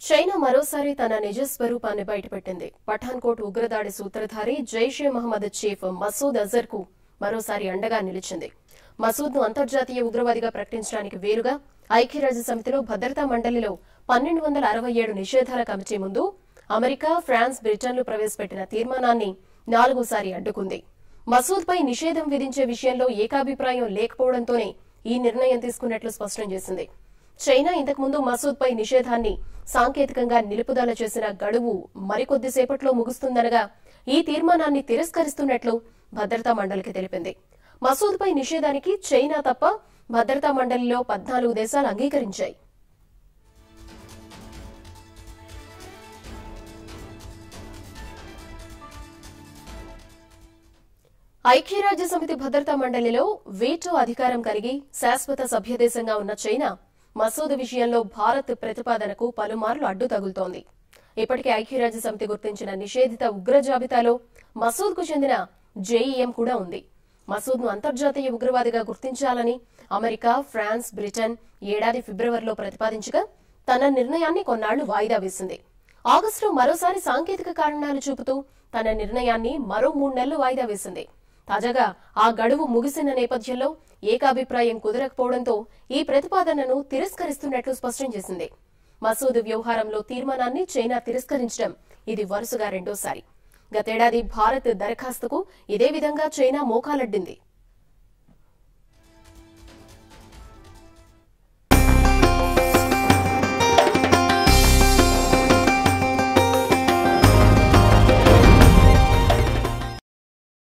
China మరోసారి తన నిజ స్వరూపాన్ని బయటపెట్టింది పఠాన్కోట్ ఉగ్రదాడి సూత్రధారి జైషే మహమ్మద్ చీఫ్ మసూద్ అజర్ కు మరోసారి అండగా నిలిచింది మసూద్ ను అంతర్జాతీయ ఉగ్రవాదిగా ప్రకటించడానికి వేరుగా ఐక్యరాజ్య సమితిలో భద్రతా మండలిలో పన్నెండు వందల అరవై ఏడు నిషేధాల కమిటీ ముందు అమెరికా ఫ్రాన్స్ బ్రిటన్లు ప్రవేశపెట్టిన తీర్మానాన్ని నాలుగోసారి అడ్డుకుంది మసూద్ పై నిషేధం విధించే విషయంలో ఏకాభిప్రాయం లేకపోవడంతోనే ఈ నిర్ణయం తీసుకున్నట్లు స్పష్టం చేసింది చైనా ఇంతకుముందు మసూద్ పై నిషేధాన్ని సాంకేతికంగా నిలుపుదల చేసిన గడువు మరికొద్దిసేపట్లో ముగుస్తుందనగా ఈ తీర్మానాన్ని తిరస్కరిస్తున్నట్లు భద్రతా మండలికి తెలిపింది మసూద్ పై నిషేధానికి చైనా తప్ప భద్రతా మండలిలో పద్నాలుగు దేశాలు అంగీకరించాయి ఐక్యరాజ్య సమితి భద్రతా మండలిలో వీటో అధికారం కలిగి శాశ్వత సభ్యదేశంగా ఉన్న చైనా మసూద్ విషయంలో భారత్ ప్రతిపాదనకు పలుమార్లు అడ్డు తగులుతోంది ఇప్పటికే ఐక్యరాజ్య సమితి గుర్తించిన నిషేధిత ఉగ్ర జాబితాలో మసూద్ కు చెందిన జేఈఎం కూడా ఉంది మసూద్ ను అంతర్జాతీయ ఉగ్రవాదిగా గుర్తించాలని అమెరికా ఫ్రాన్స్ బ్రిటన్ ఏడాది ఫిబ్రవరిలో ప్రతిపాదించగా తన నిర్ణయాన్ని కొన్నాళ్లు వాయిదా వేసింది ఆగస్టులో మరోసారి సాంకేతిక కారణాలు చూపుతూ తన నిర్ణయాన్ని మరో మూడు నెలలు వాయిదా వేసింది తాజాగా ఆ గడువు ముగిసిన నేపథ్యంలో ఏకాభిప్రాయం కుదరకపోవడంతో ఈ ప్రతిపాదనను తిరస్కరిస్తున్నట్లు స్పష్టం చేసింది మసూద్ వ్యవహారంలో తీర్మానాన్ని చైనా తిరస్కరించడం ఇది వరుసగా రెండోసారి గతేడాది భారత్ దరఖాస్తుకు ఇదే విధంగా చైనా మోకాలడ్డింది